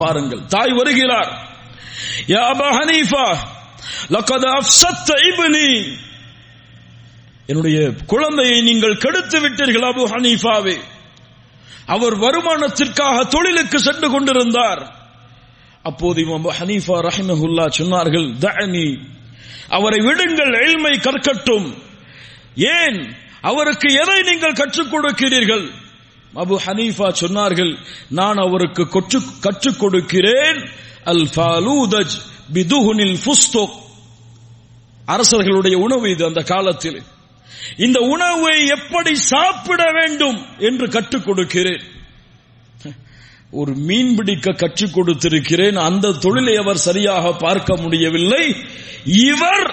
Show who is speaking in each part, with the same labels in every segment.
Speaker 1: பாருங்கள் தாய் வருகிறார் யா அபா ஹனீஃபா லக்கத் அஃப்சத்த இப்னி என்னுடைய குழந்தையை நீங்கள் கெடுத்து விட்டீர்கள் அபு ஹனீஃபாவே அவர் வருமானத்திற்காக தொழிலுக்கு சென்று கொண்டிருந்தார் அப்போது இமாம் ஹனீஃபா ரஹிமஹுல்லா சொன்னார்கள் தஅனி அவரை விடுங்கள் எல்மை கற்கட்டும் ஏன் அவருக்கு எதை நீங்கள் கற்றுக் கொடுக்கிறீர்கள் அபு ஹனீஃபா சொன்னார்கள் நான் அவருக்கு கற்றுக் கொடுக்கிறேன் அல் ஃபாலூதஜ் பிதுஹுனில் ஃபுஸ்தோக் அரசர்களுடைய உணவு இது அந்த காலத்தில் இந்த உணவை எப்படி சாப்பிட வேண்டும் என்று கற்றுக் கொடுக்கிறேன் ஒரு மீன் பிடிக்க கற்றுக் கொடுத்திருக்கிறேன் அந்த தொழிலை அவர் சரியாக பார்க்க முடியவில்லை இவர்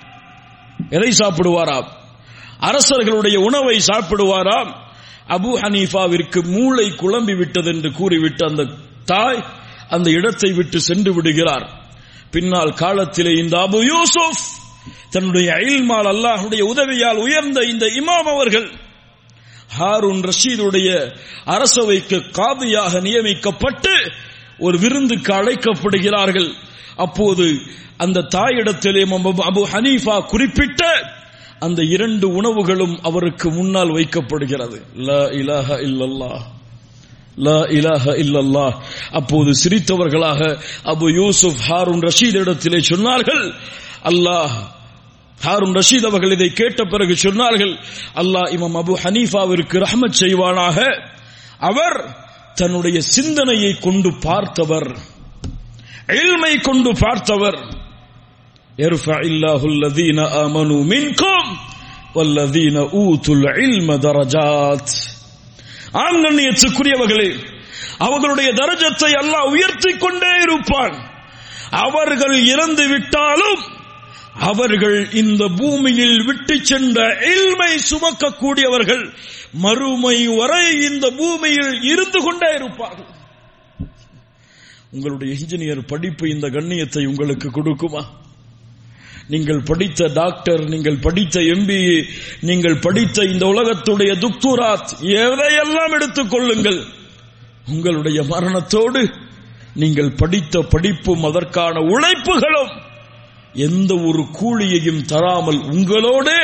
Speaker 1: எதை சாப்பிடுவாராம் அரசர்களுடைய உணவை சாப்பிடுவாராம் அபு ஹனீஃபாவிற்கு மூளை குழம்பி விட்டது என்று கூறிவிட்டு அந்த தாய் அந்த இடத்தை விட்டு சென்று விடுகிறார் பின்னால் காலத்திலே இந்த அபு யூசுப் தன்னுடைய அயில்மால் அல்லாஹுடைய உதவியால் உயர்ந்த இந்த இமாம் அவர்கள் ஹாரூன் ரஷீதுடைய அரசவைக்கு காதியாக நியமிக்கப்பட்டு ஒரு விருந்துக்கு அழைக்கப்படுகிறார்கள் அப்போது அந்த தாயிடத்திலே அபு ஹனீஃபா குறிப்பிட்ட அந்த இரண்டு உணவுகளும் அவருக்கு முன்னால் வைக்கப்படுகிறது லா இலாஹ இல்லல்லாஹ் லா இலாஹ இல்லல்லாஹ் அப்போது சிரித்தவர்களாக அபு யூசுப் ஹாரூன் ரஷீத் இடத்திலே சொன்னார்கள் அல்லாஹ் ஹாரூன் ரஷீத் அவர்கள் இதை கேட்ட பிறகு சொன்னார்கள் அல்லாஹ் இமாம் அபு ஹனீஃபாவிற்கு ரஹமத் செய்வானாக அவர் தன்னுடைய சிந்தனையை கொண்டு பார்த்தவர் எல்மை கொண்டு பார்த்தவர் يرفع الله الذين آمنوا منكم والذين أوتوا العلم درجات ஆங்கண்ணியத்துக்குரியவர்களே அவர்களுடைய தரஜத்தை அல்லாஹ் உயர்த்தி கொண்டே இருப்பான் அவர்கள் இறந்து விட்டாலும் அவர்கள் இந்த பூமியில் விட்டு சென்ற இல்மை சுமக்கக்கூடியவர்கள் மறுமை வரை இந்த பூமியில் இருந்து கொண்டே இருப்பார்கள் உங்களுடைய இன்ஜினியர் படிப்பு இந்த கண்ணியத்தை உங்களுக்கு கொடுக்குமா நீங்கள் படித்த டாக்டர் நீங்கள் படித்த எம்பிஏ நீங்கள் படித்த இந்த உலகத்துடைய துக்துராத் எதையெல்லாம் எடுத்துக் கொள்ளுங்கள் உங்களுடைய மரணத்தோடு நீங்கள் படித்த படிப்பும் அதற்கான உழைப்புகளும் எந்த ஒரு கூலியையும் தராமல் உங்களோடே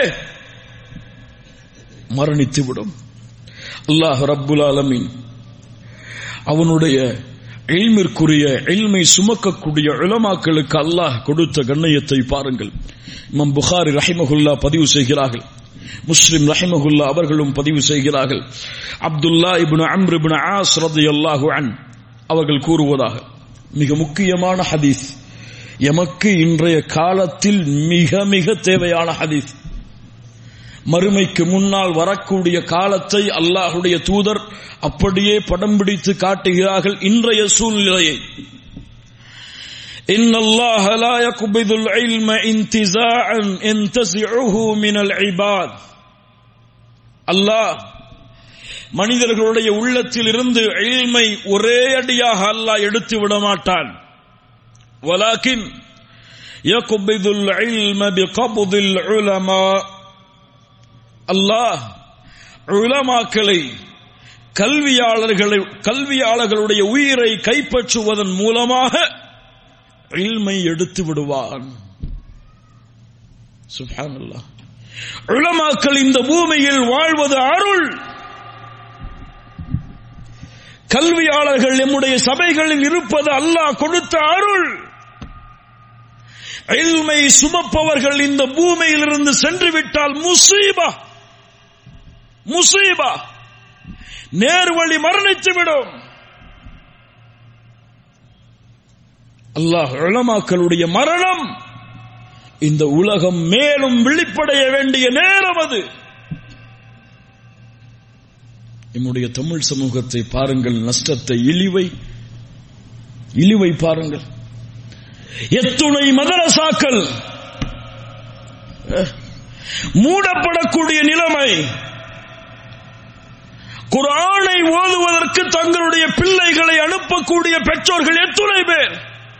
Speaker 1: மரணித்துவிடும் அல்லாஹ் ரப்புல் ஆலமீன் அவனுடைய எல்மிற்குரிய எல்மை சுமக்கக்கூடிய இளமாக்களுக்கு அல்லாஹ் கொடுத்த கண்ணியத்தை பாருங்கள் இமாம் புகாரி ரஹிமகுல்லா பதிவு செய்கிறார்கள் முஸ்லிம் ரஹிமகுல்லா அவர்களும் பதிவு செய்கிறார்கள் Abdullah ibn Amr ibn Aas ரலியல்லாஹு அன் அவர்கள் கூறுவதாக மிக முக்கியமான ஹதீஸ் எமக்கு இன்றைய காலத்தில் மிக மிக தேவையான ஹதீஸ் மறுமைக்கு முன்னால் வரக்கூடிய காலத்தை அல்லாஹுடைய தூதர் அப்படியே படம் பிடித்து காட்டுகிறார்கள் இன்றைய சூழ்நிலையை إن الله لا يقبض العلم انتزاعا ينتزعه من العباد அல்லாஹ் மனிதர்களுடைய உள்ளத்தில் இருந்து இல்மை ஒரே அடியாக அல்லாஹ் எடுத்து விட மாட்டான் ولكن يقبض العلم بقبض العلماء அல்லாஹ் உலமாக்களை கல்வியாளர்களை கல்வியாளர்களுடைய உயிரை கைப்பற்றுவதன் மூலமாக இல்மை எடுத்து விடுவான் சுபானல்லா உலமாக்கள் இந்த பூமியில் வாழ்வது அருள் கல்வியாளர்கள் நம்முடைய சபைகளில் இருப்பது அல்லாஹ் கொடுத்த அருள் இல்மை சுமப்பவர்கள் இந்த பூமியிலிருந்து சென்று விட்டால் முசீபா முசீபா நேர்வழி மரணித்துவிடும் அல்லாஹ் உளமாக்களுடைய மரணம் இந்த உலகம் மேலும் விழிப்படைய வேண்டிய நேரம் அது நம்முடைய தமிழ் சமூகத்தை பாருங்கள் நஷ்டத்தை இழிவை இழிவை பாருங்கள் எத்துணை மதரசாக்கள் மூடப்படக்கூடிய நிலைமை குரானை ஓதுவதற்கு தங்களுடைய பிள்ளைகளை அனுப்பக்கூடிய பெற்றோர்கள் எத்துணை பேர்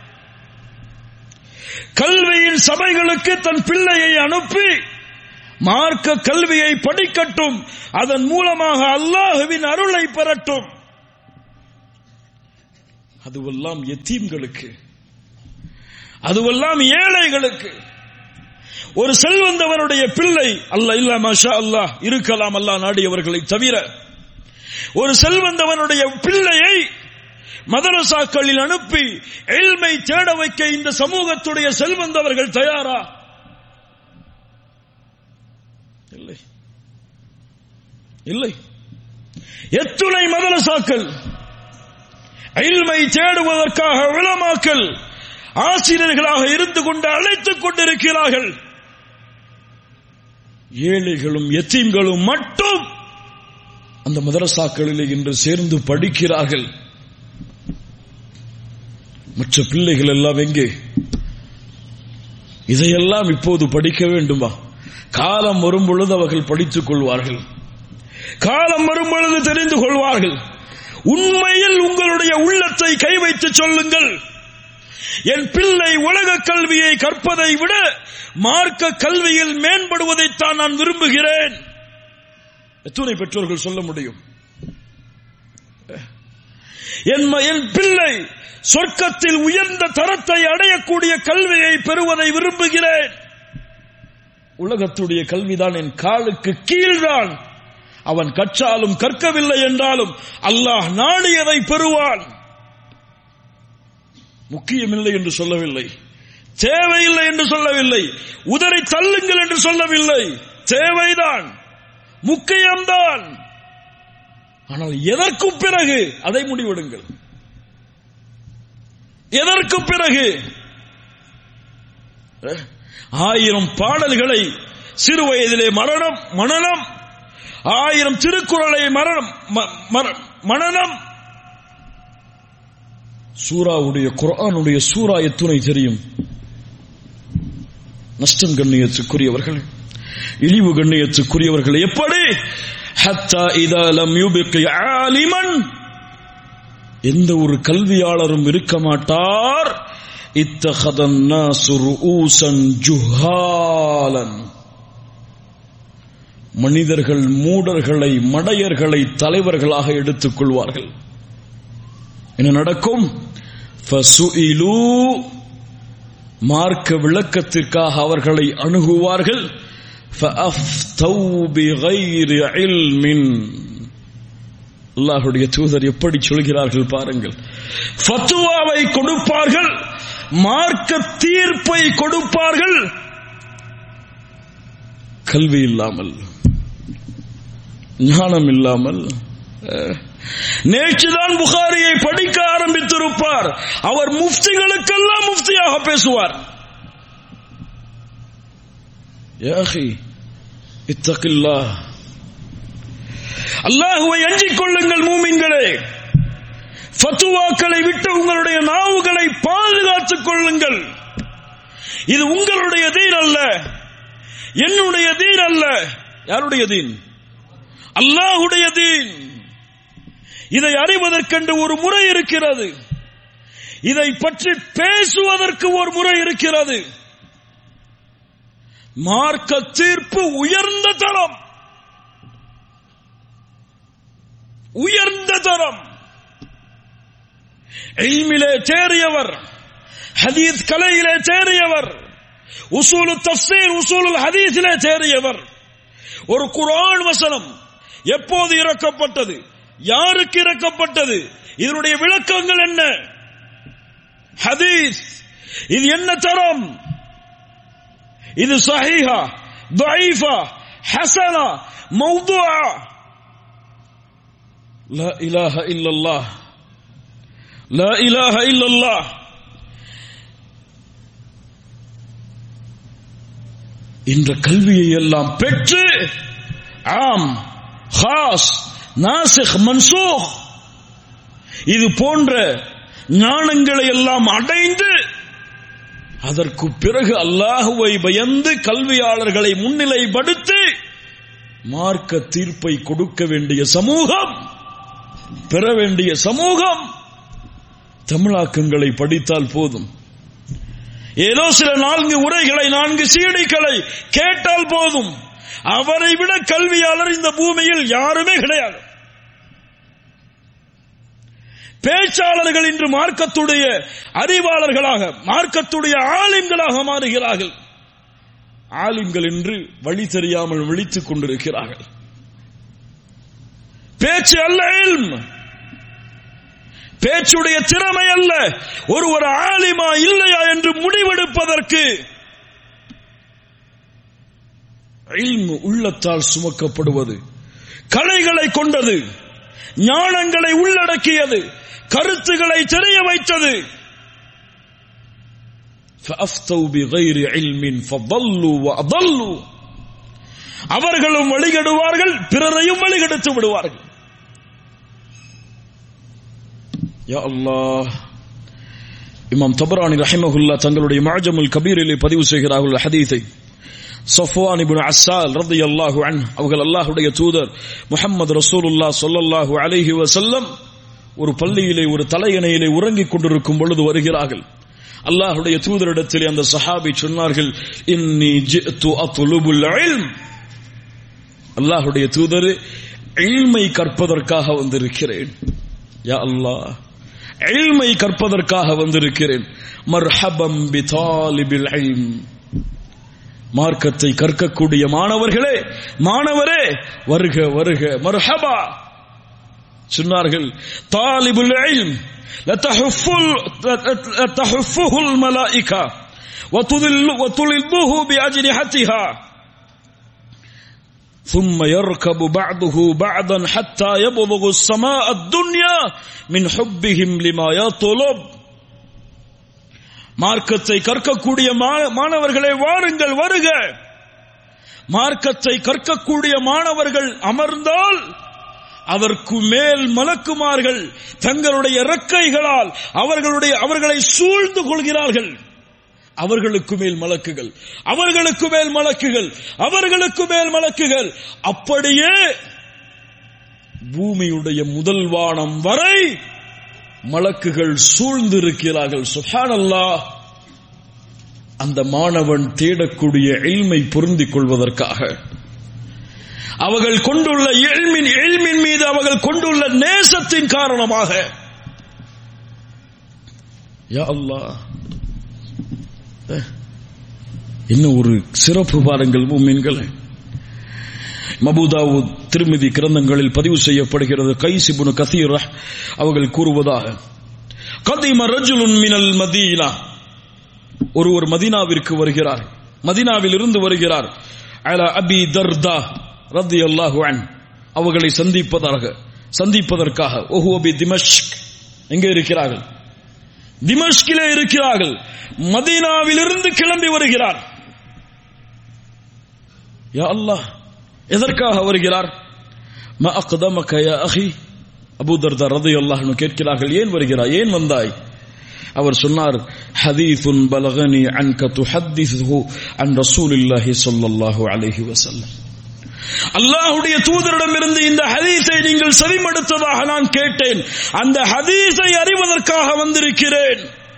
Speaker 1: கல்வியின் சபைகளுக்கு தன் பிள்ளையை அனுப்பி மார்க்க கல்வியை படிக்கட்டும் அதன் மூலமாக அல்லாஹுவின் அருளை பெறட்டும் அதுவெல்லாம் எத்தீம்களுக்கு அதுவெல்லாம் ஏழைகளுக்கு ஒரு செல்வந்தவனுடைய பிள்ளை அல்ல இல்ல மாஷா அல்லாஹ் இருக்கலாம் அல்லாஹ் நாடியவர்களை தவிர ஒரு செல்வந்தவனுடைய பிள்ளையை மதரசாக்களில் அனுப்பி எல்மை தேட வைக்க இந்த சமூகத்துடைய செல்வந்தவர்கள் தயாரா இல்லை இல்லை எத்துணை மதரசாக்கள் எல்மை தேடுவதற்காக விளமாக்கல் ஆசிரியர்களாக இருந்து கொண்டு அழைத்துக் கொண்டிருக்கிறார்கள் ஏழைகளும் எத்தீம்களும் மட்டும் அந்த மதரசாக்களில் இன்று சேர்ந்து படிக்கிறார்கள் மற்ற பிள்ளைகள் எல்லாம் எங்கே இதையெல்லாம் இப்போது படிக்க வேண்டுமா காலம் வரும் பொழுது அவர்கள் படித்துக் கொள்வார்கள் காலம் வரும் பொழுது தெரிந்து கொள்வார்கள் உண்மையில் உங்களுடைய உள்ளத்தை கை வைத்து சொல்லுங்கள் என் பிள்ளை உலக கல்வியை கற்பதை விட மார்க்க கல்வியில் மேம்படுவதைத்தான் நான் விரும்புகிறேன் எத்தனை பெற்றோர்கள் சொல்ல முடியும் என் என் பிள்ளை சொர்க்கத்தில் உயர்ந்த தரத்தை அடையக்கூடிய கல்வியை பெறுவதை விரும்புகிறேன் உலகத்துடைய கல்விதான் என் காலுக்கு கீழ்தான் அவன் கற்றாலும் கற்கவில்லை என்றாலும் அல்லாஹ் நாடியதை பெறுவான் முக்கியமில்லை என்று சொல்லவில்லை தேவையில்லை என்று சொல்லவில்லை உதரை தள்ளுங்கள் என்று சொல்லவில்லை தேவைதான் முக்கியம்தான் ஆனால் எதற்கு பிறகு அதை முடிவெடுங்கள் எதற்கு பிறகு ஆயிரம் பாடல்களை சிறு வயதிலே மரணம் மனநம் ஆயிரம் திருக்குறளை மரணம் மனநம் சூராவுடைய குரானுடைய சூரா எத்துணை தெரியும் நஷ்டம் கண்ணியத்துக்குரியவர்கள் இழிவு கண்ணியத்துக்குரியவர்கள் எப்படி ஹத்தா இதாலம் யூபிக்கு ஆலிமன் எந்த ஒரு கல்வியாளரும் இருக்க மாட்டார் இத்தகதன் ஊசன் ஜுஹாலன் மனிதர்கள் மூடர்களை மடையர்களை தலைவர்களாக எடுத்துக் கொள்வார்கள் என்ன நடக்கும் மார்க்க விளக்கத்திற்காக அவர்களை அணுகுவார்கள் அல்லாஹுடைய தூதர் எப்படி சொல்கிறார்கள் பாருங்கள் ஃபத்துவாவை கொடுப்பார்கள் மார்க்க தீர்ப்பை கொடுப்பார்கள் கல்வி இல்லாமல் ஞானம் இல்லாமல் நேற்றுதான் புகாரியை படிக்க ஆரம்பித்திருப்பார் அவர் முஃப்திகளுக்கெல்லாம் முஃப்தியாக பேசுவார் இத்தகில்லா அல்லாஹுவை அஞ்சிக் கொள்ளுங்கள் மூமின்களே ஃபத்துவாக்களை விட்டு உங்களுடைய நாவுகளை பாதுகாத்துக் கொள்ளுங்கள் இது உங்களுடைய தீன் அல்ல என்னுடைய தீன் அல்ல யாருடைய தீன் அல்லாஹுடைய தீன் இதை அறிவதற்கென்று ஒரு முறை இருக்கிறது இதை பற்றி பேசுவதற்கு ஒரு முறை இருக்கிறது மார்க்க தீர்ப்பு உயர்ந்த தரம் உயர்ந்த தரம் எல்மிலே தேறியவர் ஹதீஸ் கலையிலே தேறியவர் உசூலு தப்சீர் உசூலுல் ஹதீஸிலே தேறியவர் ஒரு குரான் வசனம் எப்போது இறக்கப்பட்டது யாருக்கு இறக்கப்பட்டது இதனுடைய விளக்கங்கள் என்ன ஹதீஸ் இது என்ன தரம் இது சஹீஹா ضعيفة حسنة موضوعة لا إله إلا الله لا إله إلا الله இந்த கல்வியை எல்லாம் பெற்று ஆம் ஹாஸ் நாசிக் மன்சூக் இது போன்ற ஞானங்களை எல்லாம் அடைந்து அதற்கு பிறகு அல்லாஹுவை பயந்து கல்வியாளர்களை முன்னிலைப்படுத்தி மார்க்க தீர்ப்பை கொடுக்க வேண்டிய சமூகம் பெற வேண்டிய சமூகம் தமிழாக்கங்களை படித்தால் போதும் ஏதோ சில நான்கு உரைகளை நான்கு சீடிகளை கேட்டால் போதும் அவரை விட கல்வியாளர் இந்த பூமியில் யாருமே கிடையாது பேச்சாளர்கள் இன்று மார்க்கத்துடைய அறிவாளர்களாக மார்க்கத்துடைய ஆலிம்களாக மாறுகிறார்கள் ஆலிம்கள் என்று வழி தெரியாமல் விழித்துக் கொண்டிருக்கிறார்கள் பேச்சு அல்ல இல்ம் பேச்சுடைய திறமை அல்ல ஒருவர் ஆலிமா இல்லையா என்று முடிவெடுப்பதற்கு இல்மு உள்ளத்தால் சுமக்கப்படுவது கலைகளை கொண்டது ஞானங்களை உள்ளடக்கியது கருத்துக்களை தெரிய வைத்தது فأفتوا بغير علم فضلوا وأضلوا அவர்களும் வழிகெடுவார்கள் பிறரையும் வழிகெடுத்து விடுவார்கள் யா அல்லாஹ் இமாம் தபரானி ரஹிமஹுல்லா தங்களுடைய மாஜமுல் கபீரிலே பதிவு செய்கிறார்கள் ஹதீஸை சஃப்வான் இப்னு அஸ்ஸால் ரலியல்லாஹு அன் அவர்கள் அல்லாஹ்வுடைய தூதர் முஹம்மது ரசூலுல்லாஹ் ஸல்லல்லாஹு அலைஹி வஸல்லம் ஒரு பள்ளியிலே ஒரு தலையணையிலே உறங்கிக் கொண்டிருக்கும் பொழுது வருகிறார்கள் அல்லாஹ்வுடைய தூதரிடத்திலே அந்த சஹாபி சொன்னார்கள் இன்னி ஜிஅத்து அத்லுபுல் இல்ம் அல்லாஹ்வுடைய தூதர் இல்மை கற்பதற்காக வந்திருக்கிறேன் யா அல்லாஹ் இல்மை கற்பதற்காக வந்திருக்கிறேன் மர்ஹபம் பிதாலிபில் இல்ம் மார்க்கத்தை கற்கக்கூடிய மாணவர்களே மாணவரே வருக வருக மர்ஹபா சொன்னார்கள் தாலிபுல் இல்ம் لتحفه الملائكة وتذل وتلبه بأجنحتها ثم يركب بعضه بعضا حتى يبلغ السماء الدنيا من حبهم لما يطلب மார்க்கத்தை கற்கக்கூடிய மாணவர்களை வாருங்கள் வருக மார்க்கத்தை கற்கக்கூடிய மாணவர்கள் அமர்ந்தால் அதற்கு மேல் மலக்குமார்கள் தங்களுடைய இறக்கைகளால் அவர்களுடைய அவர்களை சூழ்ந்து கொள்கிறார்கள் அவர்களுக்கு மேல் மலக்குகள் அவர்களுக்கு மேல் மலக்குகள் அவர்களுக்கு மேல் மலக்குகள் அப்படியே பூமியுடைய முதல் வானம் வரை மலக்குகள் சூழ்ந்திருக்கிறார்கள் சுஹானல்லா அந்த மாணவன் தேடக்கூடிய எல்மை பொருந்திக் கொள்வதற்காக அவர்கள் கொண்டுள்ள எழ்மின் எழ்மின் மீது அவர்கள் கொண்டுள்ள நேசத்தின் காரணமாக யா அல்லாஹ் இன்னும் ஒரு சிறப்பு பாருங்கள் மூமின்கள் மபூதாவு திருமதி கிரந்தங்களில் பதிவு செய்யப்படுகிறது கைசிபுனு கசீர் அவர்கள் கூறுவதாக கதிம ரஜுலுன் மினல் மதீனா ஒருவர் மதீனாவிற்கு வருகிறார் மதீனாவில் இருந்து வருகிறார் அல அபி தர்தா ரத்தி அல்லாஹு அன் அவர்களை சந்திப்பதாக சந்திப்பதற்காக ஓஹு அபி திமஷ்க் எங்கே இருக்கிறார்கள் திமஷ்கிலே இருக்கிறார்கள் மதீனாவிலிருந்து கிளம்பி வருகிறார் யா அல்லாஹ் எதற்காக வருகிறார் ம அக்தமக யா அஹி அபூ தர்தா ரலியல்லாஹு அன்ஹு கேட்கிறார்கள் ஏன் வருகிறாய் ஏன் வந்தாய் அவர் சொன்னார் ஹதீசுன் பலகனி அன்க துஹத்திஸுஹு அன் ரசூலில்லாஹி ஸல்லல்லாஹு அலைஹி வஸல்லம் அல்லாஹுடைய தூதரிடமிருந்து இந்த ஹதீஸை நீங்கள் செவிமடுத்ததாக நான் கேட்டேன் அந்த ஹதீஸை அறிவதற்காக வந்திருக்கிறேன்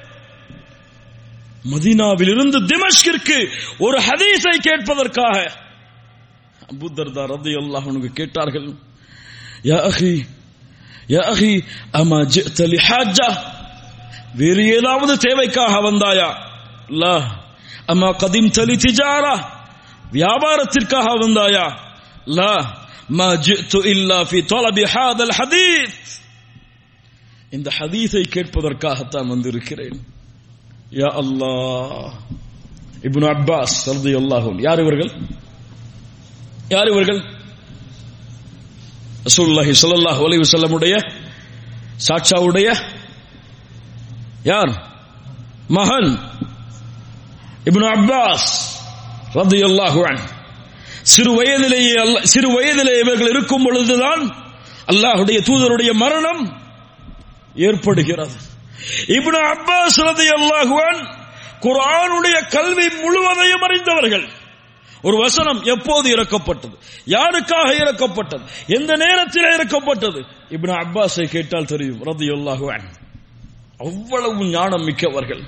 Speaker 1: மதீனாவில் இருந்து திமஷ்கிற்கு ஒரு ஹதீஸை கேட்பதற்காக அபுதர்தா ரதி அல்லாஹ் கேட்டார்கள் யா அஹி யா அஹி அமா ஜிஅத லிஹாஜா வேறு ஏதாவது தேவைக்காக வந்தாயா லா அம்மா கதிம் தலி திஜாரா வியாபாரத்திற்காக வந்தாயா லா ما جئت إلا في طلب هذا الحديث இந்த ஹதீஸை கேட்பதற்காகத்தான் வந்திருக்கிறேன் யா அல்லாஹ் இப்னு அப்பாஸ் ரலியல்லாஹு யார் இவர்கள் யார் இவர்கள் ரசூலுல்லாஹி ஸல்லல்லாஹு அலைஹி வஸல்லமுடைய சாட்சாவுடைய யார் மகன் இப்னு அப்பாஸ் ரலியல்லாஹு அன்ஹு சிறு வயதிலேயே சிறு வயதிலே இவர்கள் இருக்கும் பொழுதுதான் அல்லாஹுடைய தூதருடைய மரணம் ஏற்படுகிறது இப்னு அப்பாஸ் ரலியல்லாஹு அன்ஹு குர்ஆனுடைய கல்வி முழுவதையும் அறிந்தவர்கள் ஒரு வசனம் எப்போது இறக்கப்பட்டது யாருக்காக இறக்கப்பட்டது எந்த நேரத்தில் இறக்கப்பட்டது இப்னு அப்பாஸை கேட்டால் தெரியும் ரதியுல்லாஹு அன்ஹு அவ்வளவு ஞானம் மிக்கவர்கள்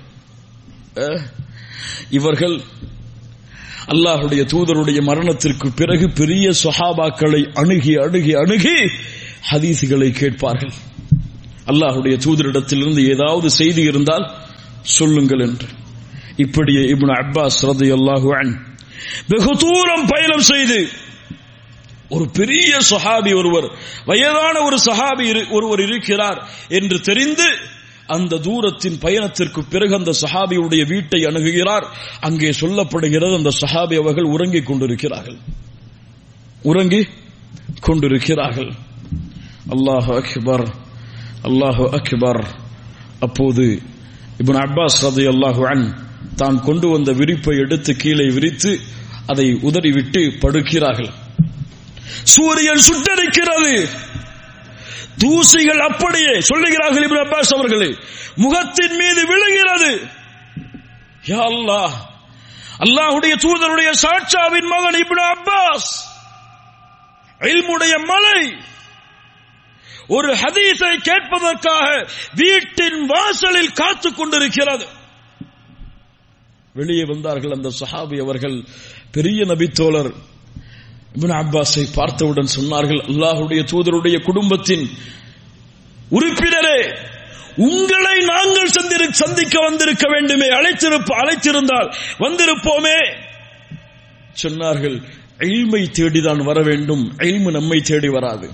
Speaker 1: இவர்கள் அல்லாஹுடைய தூதருடைய மரணத்திற்கு பிறகு பெரிய சொஹாபாக்களை அணுகி அணுகி அணுகி ஹதீசுகளை கேட்பார்கள் அல்லாஹுடைய தூதரிடத்திலிருந்து ஏதாவது செய்தி இருந்தால் சொல்லுங்கள் என்று இப்படியே இப்னு அப்பாஸ் ரதியல்லாஹு அன் வெகு தூரம் பயணம் செய்து ஒரு பெரிய சஹாபி ஒருவர் வயதான ஒரு சஹாபி இரு- ஒருவர் இருக்கிறார் என்று தெரிந்து அந்த தூரத்தின் பயணத்திற்கு பிறகு அந்த சஹாபியுடைய வீட்டை அணுகுகிறார் அங்கே சொல்லப்படுகிறது அந்த சஹாபி அவர்கள் உறங்கிக் கொண்டிருக்கிறார்கள் உறங்கி கொண்டிருக்கிறார்கள் அல்லாஹ் அக்பர் அல்லாஹு அக்பர் அப்போது இப்னு அப்பாஸ் ரதி அல்லாஹு அன் தான் கொண்டு வந்த விரிப்பை எடுத்து கீழே விரித்து அதை உதறிவிட்டு படுக்கிறார்கள் சூரியன் சுட்டரிக்கிறது தூசிகள் அப்படியே சொல்லுகிறார்கள் இப்னு அப்பாஸ் அவர்களே முகத்தின் மீது விழுகிறது யா அல்லாஹ் அல்லாஹ்வுடைய தூதருடைய சாட்சாவின் மகன் இப்னு அப்பாஸ் இல்முடைய மலை ஒரு ஹதீஸை கேட்பதற்காக வீட்டின் வாசலில் காத்துக் கொண்டிருக்கிறது வெளியே வந்தார்கள் அந்த சஹாபி அவர்கள் பெரிய நபித்தோழர் இப்னு அப்பாஸை பார்த்தவுடன் சொன்னார்கள் அல்லாஹ்வுடைய தூதருடைய குடும்பத்தின் உறுப்பினரே உங்களை நாங்கள் சந்திரு- சந்திக்க வந்திருக்க வேண்டுமே அழைத்திருப்ப அழைத்திருந்தால் வந்திருப்போமே சொன்னார்கள் எல்மை தேடிதான் வர வேண்டும் எல்மு நம்மை தேடி வராது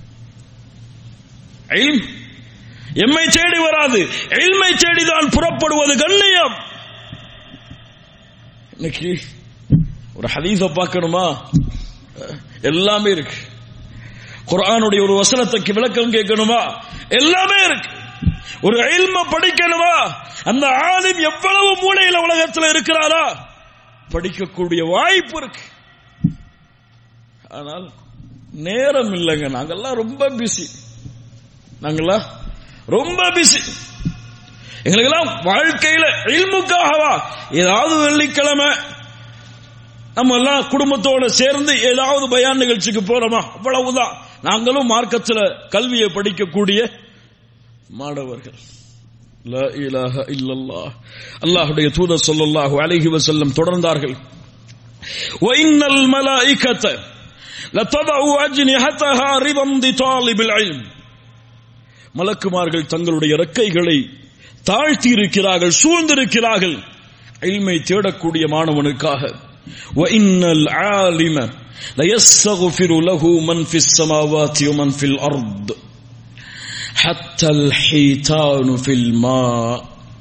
Speaker 1: இல்ம் எம்மை தேடி வராது எல்மை தேடிதான் புறப்படுவது கண்ணியம் இன்னைக்கு ஒரு ஹதீஸ பார்க்கணுமா எல்லாமே இருக்கு குர்ஆனுடைய ஒரு வசனத்துக்கு விளக்கம் கேட்கணுமா எல்லாமே இருக்கு ஒரு இல்ம படிக்கணுமா அந்த ஆலிம் எவ்வளவு மூலையில உலகத்தில் இருக்கிறாரா படிக்கக்கூடிய வாய்ப்பு இருக்கு ஆனால் நேரம் இல்லைங்க நாங்கெல்லாம் ரொம்ப பிஸி நாங்கெல்லாம் ரொம்ப பிஸி எங்களுக்கெல்லாம் வாழ்க்கையில இல்முக்காகவா ஏதாவது வெள்ளிக்கிழமை நம்ம எல்லாம் குடும்பத்தோட சேர்ந்து ஏதாவது பயான் நிகழ்ச்சிக்கு போறோமா அவ்வளவுதான் நாங்களும் மார்க்கத்தில் கல்வியை படிக்கக்கூடிய மாணவர்கள் லா இலாஹ இல்லல்லாஹ் அல்லாஹ்வுடைய தூதர் ஸல்லல்லாஹு அலைஹி வஸல்லம் தொடர்ந்தார்கள் وإن الملائكة لتضع أجنحتها رضا بطالب العلم மலக்குமார்கள் தங்களுடைய இறக்கைகளை தாழ்த்தி இருக்கிறார்கள் சூழ்ந்திருக்கிறார்கள் இல்மை தேடக்கூடிய மாணவனுக்காக وإن العالم ليستغفر له من في السماوات ومن في الأرض حتى الحيتان في الماء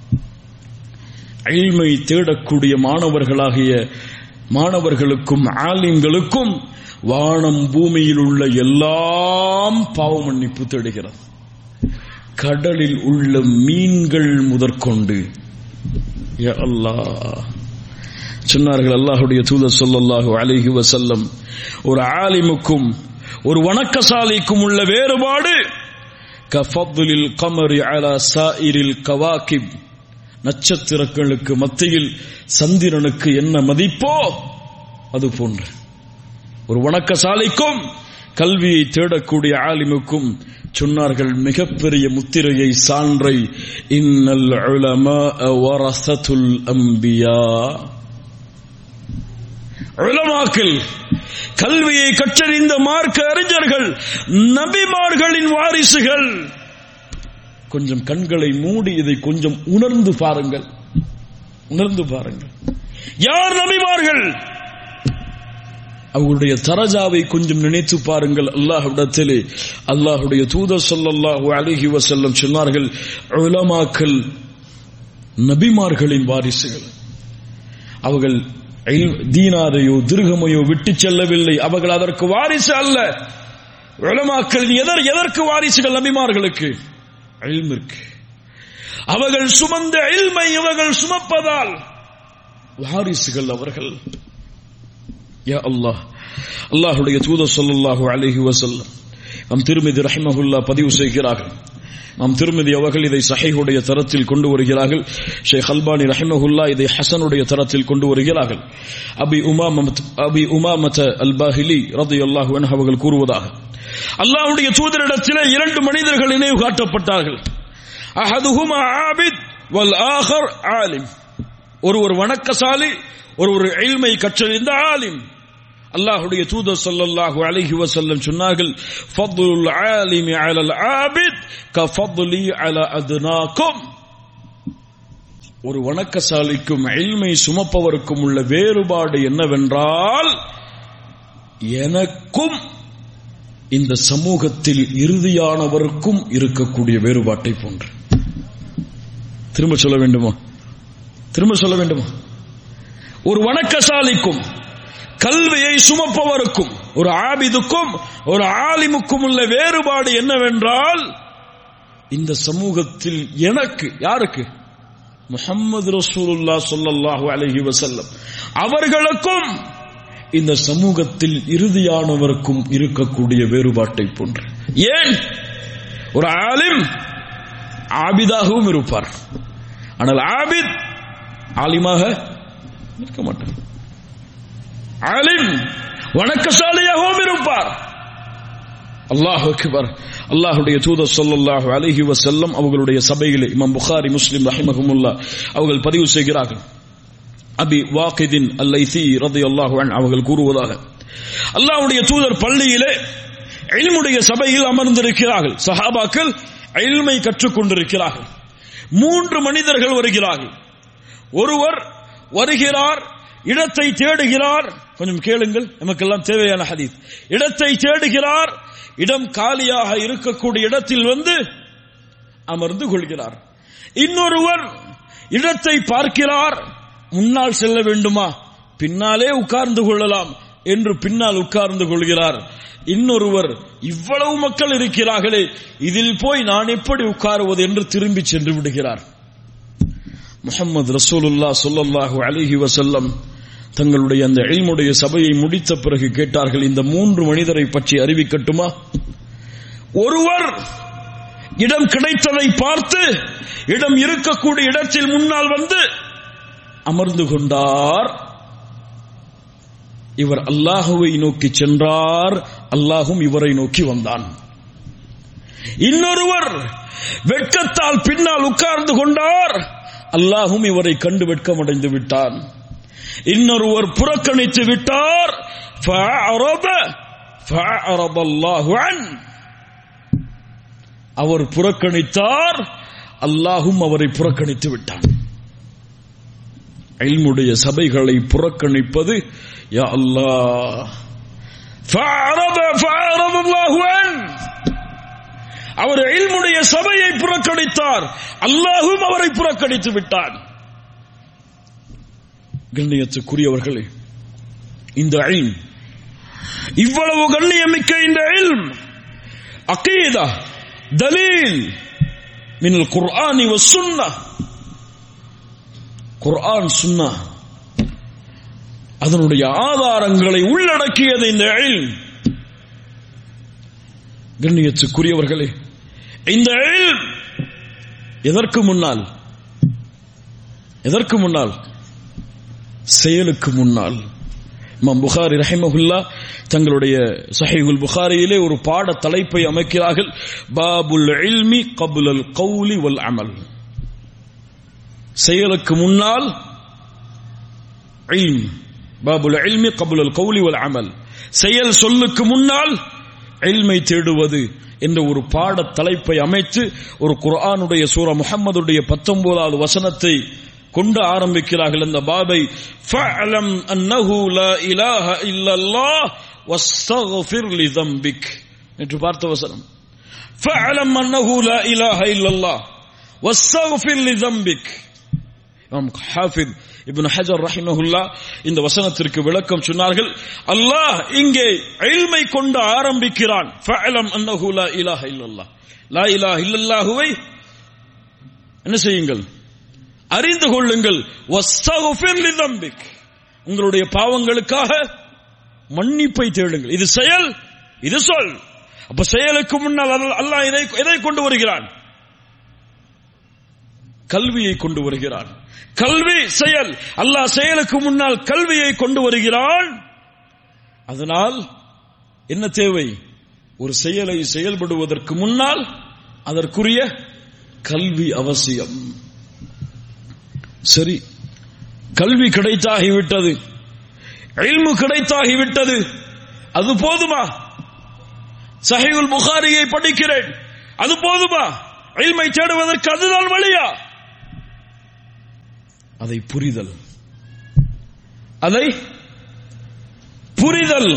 Speaker 1: இல்மை தேடக்கூடிய மாணவர்களாகிய மாணவர்களுக்கும் ஆலிம்களுக்கும் வானம் பூமியில் உள்ள எல்லாம் பாவ மன்னிப்பு தேடுகிறது கடலில் உள்ள மீன்கள் முதற்கொண்டு யா அல்லாஹ் சொன்னார்கள் அல்லாஹுடைய தூதர் ஸல்லல்லாஹு அலைஹி வஸல்லம் ஒரு ஆலிமுக்கும் ஒரு வணக்கசாலிக்கும் உள்ள வேறுபாடு கஃபத்லில் கமரி அலா சாயிரில் கவாகிப் நட்சத்திரங்களுக்கு மத்தியில் சந்திரனுக்கு என்ன மதிப்போ அது போன்று ஒரு வணக்கசாலிக்கும் கல்வியை தேடக்கூடிய ஆலிமுக்கும் சொன்னார்கள் மிகப்பெரிய முத்திரையை சான்றை இன்னல் உலமா வரசத்துல் அம்பியா உலமாக்கள் கல்வியை கற்றறிந்த மார்க்க அறிஞர்கள் நபிமார்களின் வாரிசுகள் கொஞ்சம் கண்களை மூடி இதை கொஞ்சம் உணர்ந்து பாருங்கள் உணர்ந்து பாருங்கள் யார் நபிமார்கள் அவர்களுடைய தரஜாவை கொஞ்சம் நினைத்து பாருங்கள் அல்லாஹ்விடத்திலே அல்லாஹுடைய தூதர் ஸல்லல்லாஹு அலைஹி வஸல்லம் சொன்னார்கள் உலமாக்கள் நபிமார்களின் வாரிசுகள் அவர்கள் இல்- தீனாரையோ திருகமையோ விட்டு செல்லவில்லை அவர்கள் அதற்கு வாரிசு அல்ல உலமாக்கள் எதர் எதற்கு வாரிசுகள் நபிமார்களுக்கு இல்மிற்கு அவர்கள் சுமந்த இல்மை இவர்கள் சுமப்பதால் வாரிசுகள் அவர்கள் யா அல்லாஹ் அல்லாஹுடைய தூதர் ஸல்லல்லாஹு அலைஹி வஸல்லம் நம் திருமிதி ரஹிமஹுல்லா பதிவு செய்கிறார்கள் நம் திருமதி அவர்கள் இதை சஹீஹுடைய தரத்தில் கொண்டு வருகிறார்கள் ஷேக் அல்பானி ரஹிமஹுல்லா இதை ஹசனுடைய தரத்தில் கொண்டு வருகிறார்கள் அபி உமாமத் அபி உமாமத அல் பாஹிலி ரலியல்லாஹு அன்ஹு அவர்கள் கூறுவதாக அல்லாஹ்வுடைய தூதரிடத்திலே இரண்டு மனிதர்கள் நினைவு காட்டப்பட்டார்கள் அஹதுஹுமா ஆபித் வல் ஆஹர் ஆலிம் ஒரு ஒரு வணக்கசாலி ஒரு ஒரு இல்மை கற்றறிந்த ஆலிம் அல்லாஹுடைய தூதர் ஸல்லல்லாஹு அலைஹி வஸல்லம் சொன்னார்கள் ஃபض்லுல் ஆலிமி அலல் ஆபித் கஃபض்லி அலா அத்னாக்கும் ஒரு வணக்கசாலிக்கும் இல்மை சுமப்பவருக்கும் உள்ள வேறுபாடு என்னவென்றால் எனக்கும் இந்த சமூகத்தில் இறுதியானவருக்கும் இருக்கக்கூடிய வேறுபாட்டை போன்று திரும்ப சொல்ல வேண்டுமா திரும்ப சொல்ல வேண்டுமா ஒரு வணக்கசாலிக்கும் கல்வியை சுமப்பவருக்கும் ஒரு ஆபிதுக்கும் ஒரு ஆலிமுக்கும் உள்ள வேறுபாடு என்னவென்றால் இந்த சமூகத்தில் எனக்கு யாருக்கு முஹம்மது ரசூலுல்லா சொல்லல்லாஹு அலைஹி வஸல்லம் அவர்களுக்கும் இந்த சமூகத்தில் இறுதியானவருக்கும் இருக்கக்கூடிய வேறுபாட்டை போன்று ஏன் ஒரு ஆலிம் ஆபிதாகவும் இருப்பார் ஆனால் ஆபித் ஆலிமாக இருக்க மாட்டார் ஆலிம் வணக்கசாலியாகவும் இருப்பார் அல்லாஹ் அக்பர் அல்லாஹுடைய தூதர் ஸல்லல்லாஹு அலைஹி வஸல்லம் அவர்களுடைய சபையிலே இமாம் புகாரி முஸ்லிம் ரஹிமஹுமுல்லா அவர்கள் பதிவு செய்கிறார்கள் அபி வாக்கிதின் அல்லைசி ரலியல்லாஹு அன்ஹு அவர்கள் கூறுவதாக அல்லாஹ்வுடைய தூதர் பள்ளியிலே இல்முடைய சபையில் அமர்ந்திருக்கிறார்கள் சஹாபாக்கள் இல்மை கற்றுக் கொண்டிருக்கிறார்கள் மூன்று மனிதர்கள் வருகிறார்கள் ஒருவர் வருகிறார் இடத்தை தேடுகிறார் கொஞ்சம் கேளுங்கள் நமக்கெல்லாம் தேவையான ஹதீஸ் இடத்தை தேடுகிறார் இடம் காலியாக இருக்கக்கூடிய இடத்தில் வந்து அமர்ந்து கொள்கிறார் இன்னொருவர் இடத்தை பார்க்கிறார் முன்னால் செல்ல வேண்டுமா பின்னாலே உட்கார்ந்து கொள்ளலாம் என்று பின்னால் உட்கார்ந்து கொள்கிறார் இன்னொருவர் இவ்வளவு மக்கள் இருக்கிறார்களே இதில் போய் நான் எப்படி உட்காருவது என்று திரும்பி சென்று விடுகிறார் முகமது ரசூலுல்லா சொல்லல்லாஹு அலிஹி வசல்லம் தங்களுடைய அந்த எழில்முடைய சபையை முடித்த பிறகு கேட்டார்கள் இந்த மூன்று மனிதரை பற்றி அறிவிக்கட்டுமா ஒருவர் இடம் கிடைத்ததை பார்த்து இடம் இருக்கக்கூடிய இடத்தில் முன்னால் வந்து அமர்ந்து கொண்டார் இவர் அல்லாஹுவை நோக்கி சென்றார் அல்லாஹும் இவரை நோக்கி வந்தான் இன்னொருவர் வெட்கத்தால் பின்னால் உட்கார்ந்து கொண்டார் அல்லாஹும் இவரை கண்டு வெட்கமடைந்து விட்டான் இன்னொருவர் புறக்கணித்து விட்டார் فأعرض فأعرض الله عنه. அவர் புறக்கணித்தார் அல்லாஹும் அவரை புறக்கணித்து விட்டான் இல்முடைய சபைகளை புறக்கணிப்பது யா அல்லாஹ் فأعرض فأعرض الله عنه. அவர் இல்முடைய சபையை புறக்கணித்தார் அல்லாஹும் அவரை புறக்கணித்து விட்டான் கண்ணியத்துக்குரியவர்களே இந்த இல்ம் இவ்வளவு கண்ணியமிக்க இந்த இல்ம் அகீதா தலீல் மின் குர்ஆனி வ சுன்னா குர்ஆன் சுன்னா அதனுடைய ஆதாரங்களை உள்ளடக்கியது இந்த இல்ம் கண்ணியத்துக்குரியவர்களே இந்த இல்ம் எதற்கு முன்னால் எதற்கு முன்னால் செயலுக்கு முன்னால் இமாம் புகாரி ரஹிமஹுல்லா தங்களுடைய சஹீகுல் புகாரியிலே ஒரு பாட தலைப்பை அமைக்கிறார்கள் பாபுல் இல்மி கபுலல் கௌலி வல் அமல் செயலுக்கு முன்னால் இல்ம் பாபுல் இல்மி கபுலல் கௌலி வல் அமல் செயல் சொல்லுக்கு முன்னால் இல்மை தேடுவது என்ற ஒரு பாட தலைப்பை அமைத்து ஒரு குர்ஆனுடைய சூரா முஹம்மதுடைய பத்தொன்பதாவது வசனத்தை கொண்டு ஆரம்பிக்கிறார்கள் இந்த பாபை ஃபஅலம் அன்னஹு லா இலாஹ இல்லல்லாஹ் வஸ்தக்ஃபிர் லிதம்பிக் என்று பார்த்த வசனம் ஃபஅலம் அன்னஹு லா இலாஹ இல்லல்லாஹ் வஸ்தக்ஃபிர் லிதம்பிக் இமாம் ஹாஃபித் இப்னு ஹஜர் ரஹிமஹுல்லா இந்த வசனத்திற்கு விளக்கம் சொன்னார்கள் அல்லாஹ் இங்கே இல்மை கொண்டு ஆரம்பிக்கிறான் ஃபஅலம் அன்னஹு லா இலாஹ இல்லல்லாஹ் லா இலாஹ இல்லல்லாஹுவை என்ன செய்யுங்கள் அறிந்து கொள்ளுங்கள் வஸ்தகுஃபிர் லிதம்பிக் உங்களுடைய பாவங்களுக்காக மன்னிப்பை தேடுங்கள் இது செயல் இது சொல் அப்ப செயலுக்கு முன்னால் அல்லாஹ் அல்லாஹ் இதை எதை கொண்டு வருகிறான் கல்வியை கொண்டு வருகிறான் கல்வி செயல் அல்லாஹ் செயலுக்கு முன்னால் கல்வியை கொண்டு வருகிறான் அதனால் என்ன தேவை ஒரு செயலை செயல்படுவதற்கு முன்னால் அதற்குரிய கல்வி அவசியம் சரி கல்வி கிடைத்தாகிவிட்டது இல்மு கிடைத்தாகிவிட்டது அது போதுமா சஹீகுல் புகாரியை படிக்கிறேன் அது போதுமா இல்மை தேடுவதற்கு அதுதான் வழியா அதை புரிதல் அதை புரிதல்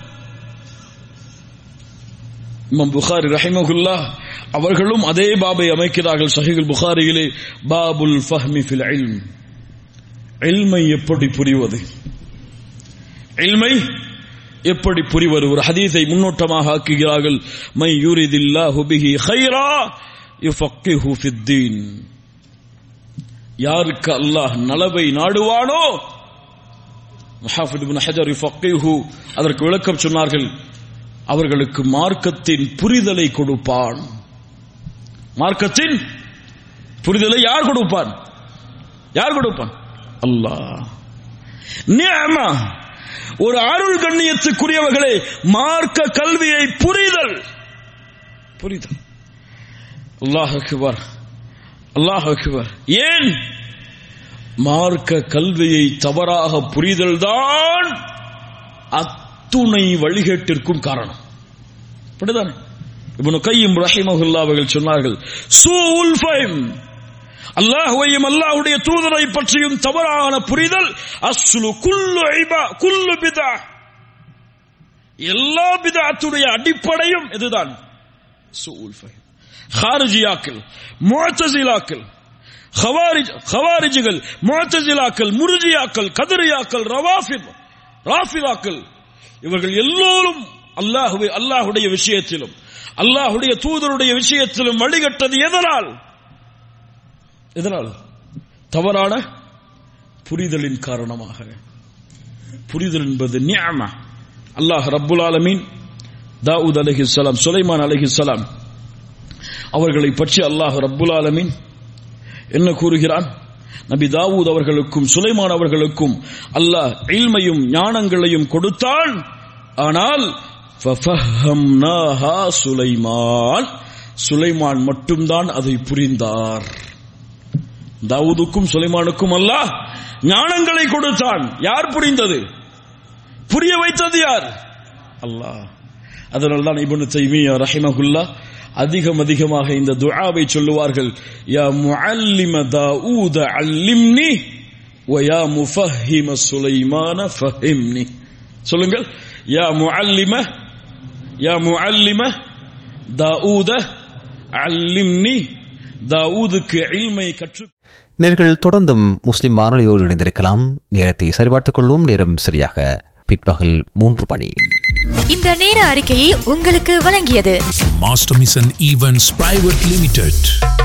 Speaker 1: இமாம் புகாரி ரஹிமகுல்லா அவர்களும் அதே பாபை அமைக்கிறார்கள் சஹீகுல் புகாரியிலே பாபுல் ஃபஹ்மி ஃபில் இல்ம் இல்மை எப்படி புரிவது இல்மை எப்படி புரிவது ஒரு ஹதீஸை முன்னோட்டமாக ஆக்குகிறார்கள் மை யூரிதில்லாஹு பிஹி கைரா யுஃபக்கிஹு ஃபித்தீன் யாருக்கு அல்லாஹ் நலவை நாடுவானோ முஹாஃபித் இப்னு ஹஜர் யுஃபக்கிஹு அதற்கு விளக்கம் சொன்னார்கள் அவர்களுக்கு மார்க்கத்தின் புரிதலை கொடுப்பான் மார்க்கத்தின் புரிதலை யார் கொடுப்பான் யார் கொடுப்பான் அல்லாஹ் நியமா ஒரு அருள் கண்ணியத்துக்குரியவர்களே மார்க்க கல்வியை புரிதல் புரிதல் அல்லாஹ் அக்பர் அல்லாஹ் அக்பர் ஏன் மார்க்க கல்வியை தவறாக புரிதல் தான் அத்துணை வழிகேட்டிற்கும் காரணம் அப்படிதானே இப்னு கையும் ரஹிமஹுல்லா அவர்கள் சொன்னார்கள் சூல் ஃபைம் அல்லாஹுவையும் அல்லாஹுடைய தூதரை பற்றியும் தவறான புரிதல் அஸ்லு குல்லு ஐபா குல்லு பிதா எல்லா பிதாத்துடைய அடிப்படையும் இதுதான் சூல் ஃபைம் ஹாரிஜியாக்கள் முஅத்தசிலாக்கள் ஹவாரிஜ் ஹவாரிஜிகள் முஅத்தசிலாக்கள் முர்ஜியாக்கள் கதரியாக்கள் ரவாஃபித் ராஃபிலாக்கள் இவர்கள் எல்லோரும் அல்லாஹுவை அல்லாஹுடைய விஷயத்திலும் அல்லாஹுடைய தூதருடைய விஷயத்திலும் வழிகட்டது எதனால் எதனால் தவறான புரிதலின் காரணமாக புரிதல் என்பது நியமா அல்லாஹ் ரப்புல் ஆலமீன் தாவூத் அலைஹிஸ்ஸலாம் சுலைமான் அலைஹிஸ்ஸலாம் அவர்களை பற்றி அல்லாஹ் ரப்புல் ஆலமீன் என்ன கூறுகிறான் நபி தாவூத் அவர்களுக்கும் சுலைமான் அவர்களுக்கும் அல்லாஹ் இல்மையும் ஞானங்களையும் கொடுத்தான் ஆனால் ஃபஃபஹம்னாஹா சுலைமான் சுலைமான் மட்டும்தான் அதை புரிந்தார் தாவூதுக்கும் சுலைமானுக்கும் அல்லாஹ் ஞானங்களை கொடுத்தான் யார் புரிந்தது புரிய வைத்தது யார் அல்லாஹ் அதனால் தான் இப்னு தைமியா ரஹிமகுல்லா அதிகம் அதிகமாக இந்த துஆவை சொல்லுவார்கள் யா முஅல்லிம தாவூத அல்லிம்னி வ யா முஃபஹிம சுலைமான ஃபஹிம்னி சொல்லுங்கள் யா முஅல்லிம யா முஅல்லிம தாவூத அல்லிம்னி தாவூதுக்கு இல்மை கற்று
Speaker 2: நேர்கள் தொடர்ந்தும் முஸ்லிம் வானொலியோடு இணைந்திருக்கலாம் நேரத்தை சரிபார்த்துக் கொள்வோம் நேரம் சரியாக பிற்பகல் மூன்று மணி
Speaker 3: இந்த நேர அறிக்கையை உங்களுக்கு வழங்கியது
Speaker 4: Master Mission Events Private Limited.